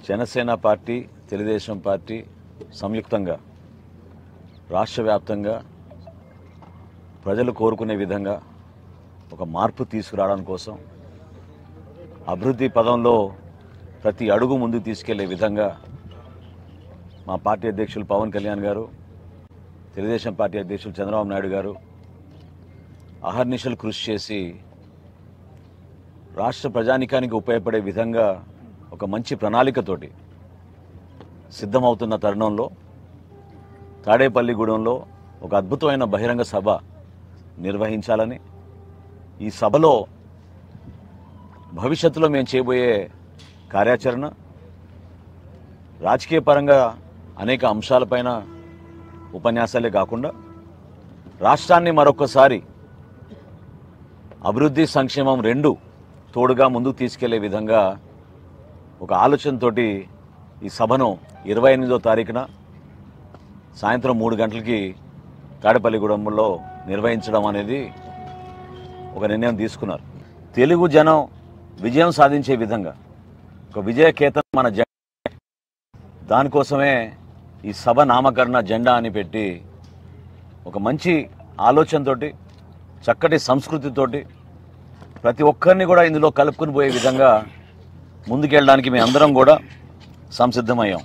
Janasena party Telugu Desam party సంయుక్తంగా రాష్ట్ర వ్యాప్తంగా ప్రజలు కోరుకునే విధంగా ఒక మార్పు తీసుకురావడం కోసం అభివృద్ధి పదంలో ప్రతి అడుగు ముందుకు తీసుకెళ్లే విధంగా మా పార్టీ అధ్యక్షులు పవన్ కళ్యాణ్ గారు తెలుగుదేశం పార్టీ అధ్యక్షులు చంద్రబాబు నాయుడు గారు అహర్నిశలు కృషి చేసి రాష్ట్ర ప్రజానికానికి ఉపయోగపడే విధంగా ఒక మంచి ప్రణాళికతోటి సిద్ధమవుతున్న తరుణంలో తాడేపల్లిగూడెంలో ఒక అద్భుతమైన బహిరంగ సభ నిర్వహించాలని ఈ సభలో భవిష్యత్తులో మేము చేయబోయే కార్యాచరణ రాజకీయ పరంగా అనేక అంశాలపైన ఉపన్యాసాలే కాకుండా రాష్ట్రాన్ని మరొకసారి అభివృద్ధి సంక్షేమం రెండు తోడుగా ముందుకు తీసుకెళ్లే విధంగా ఒక ఆలోచనతోటి ఈ సభను ఇరవై ఎనిమిదో తారీఖున సాయంత్రం మూడు గంటలకి తాడేపల్లిగూడెంలో నిర్వహించడం అనేది ఒక నిర్ణయం తీసుకున్నారు తెలుగు జనం విజయం సాధించే విధంగా ఒక విజయ కేతనం మన జెండా దానికోసమే ఈ సభ నామకరణ జెండా అని పెట్టి ఒక మంచి ఆలోచనతోటి చక్కటి సంస్కృతితోటి ప్రతి ఒక్కరిని కూడా ఇందులో కలుపుకుని పోయే విధంగా ముందుకెళ్ళడానికి మేము అందరం కూడా సంసిద్ధమయ్యాం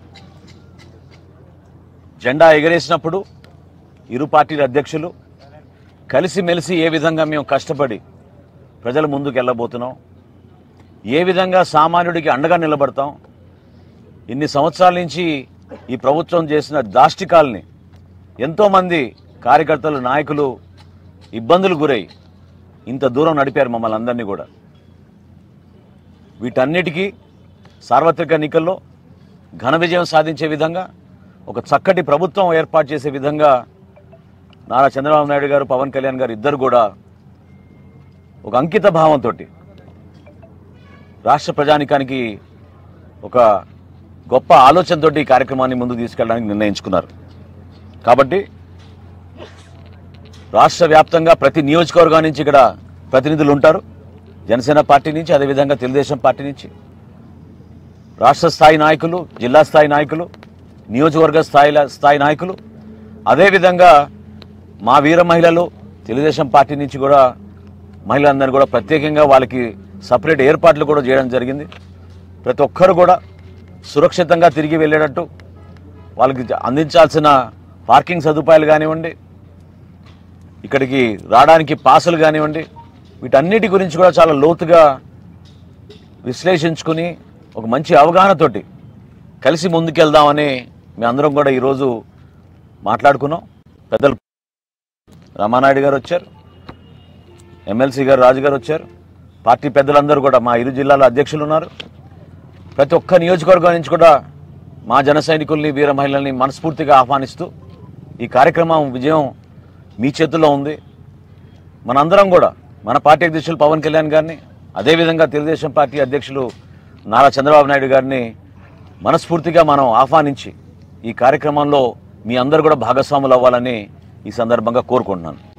జెండా ఎగరేసినప్పుడు ఇరు పార్టీల అధ్యక్షులు కలిసిమెలిసి ఏ విధంగా మేము కష్టపడి ప్రజల ముందుకు వెళ్ళబోతున్నాం ఏ విధంగా సామాన్యుడికి అండగా నిలబడతాం ఇన్ని సంవత్సరాల నుంచి ఈ ప్రభుత్వం చేసిన దాష్టికాల్ని ఎంతోమంది కార్యకర్తలు నాయకులు ఇబ్బందులు గురై ఇంత దూరం నడిపారు మమ్మల్ని అందరినీ కూడా వీటన్నిటికీ సార్వత్రిక ఎన్నికల్లో ఘన విజయం సాధించే విధంగా ఒక చక్కటి ప్రభుత్వం ఏర్పాటు చేసే విధంగా నారా చంద్రబాబు నాయుడు గారు పవన్ కళ్యాణ్ గారు ఇద్దరు కూడా ఒక అంకిత భావంతో రాష్ట్ర ప్రజానికానికి ఒక గొప్ప ఆలోచనతో ఈ కార్యక్రమాన్ని ముందుకు తీసుకెళ్ళడానికి నిర్ణయించుకున్నారు కాబట్టి రాష్ట్ర వ్యాప్తంగా ప్రతి నియోజకవర్గం నుంచి ఇక్కడ ప్రతినిధులు ఉంటారు జనసేన పార్టీ నుంచి అదేవిధంగా తెలుగుదేశం పార్టీ నుంచి రాష్ట్ర స్థాయి నాయకులు జిల్లా స్థాయి నాయకులు నియోజకవర్గ స్థాయి స్థాయి నాయకులు అదేవిధంగా మా వీర మహిళలు తెలుగుదేశం పార్టీ నుంచి కూడా మహిళలందరినీ కూడా ప్రత్యేకంగా వాళ్ళకి సపరేట్ ఏర్పాట్లు కూడా చేయడం జరిగింది ప్రతి ఒక్కరు కూడా సురక్షితంగా తిరిగి వెళ్ళేటట్టు వాళ్ళకి అందించాల్సిన పార్కింగ్ సదుపాయాలు కానివ్వండి ఇక్కడికి రావడానికి పాసులు కానివ్వండి వీటన్నిటి గురించి కూడా చాలా లోతుగా విశ్లేషించుకుని ఒక మంచి అవగాహనతోటి కలిసి ముందుకెళ్దామని మేమందరం కూడా ఈరోజు మాట్లాడుకున్నాం పెద్దలు రామానాయుడు గారు వచ్చారు ఎమ్మెల్సీ గారు రాజు గారు వచ్చారు పార్టీ పెద్దలందరూ కూడా మా ఇరు జిల్లాల అధ్యక్షులు ఉన్నారు ప్రతి ఒక్క నియోజకవర్గం నుంచి కూడా మా జన సైనికుల్ని వీర మహిళల్ని మనస్ఫూర్తిగా ఆహ్వానిస్తూ ఈ కార్యక్రమం విజయం మీ చేతుల్లో ఉంది మనందరం కూడా మన పార్టీ అధ్యక్షులు పవన్ కళ్యాణ్ గారిని అదేవిధంగా తెలుగుదేశం పార్టీ అధ్యక్షులు నారా చంద్రబాబు నాయుడు గారిని మనస్ఫూర్తిగా మనం ఆహ్వానించి ఈ కార్యక్రమంలో మీ అందరూ కూడా భాగస్వాములు అవ్వాలని ఈ సందర్భంగా కోరుకుంటున్నాను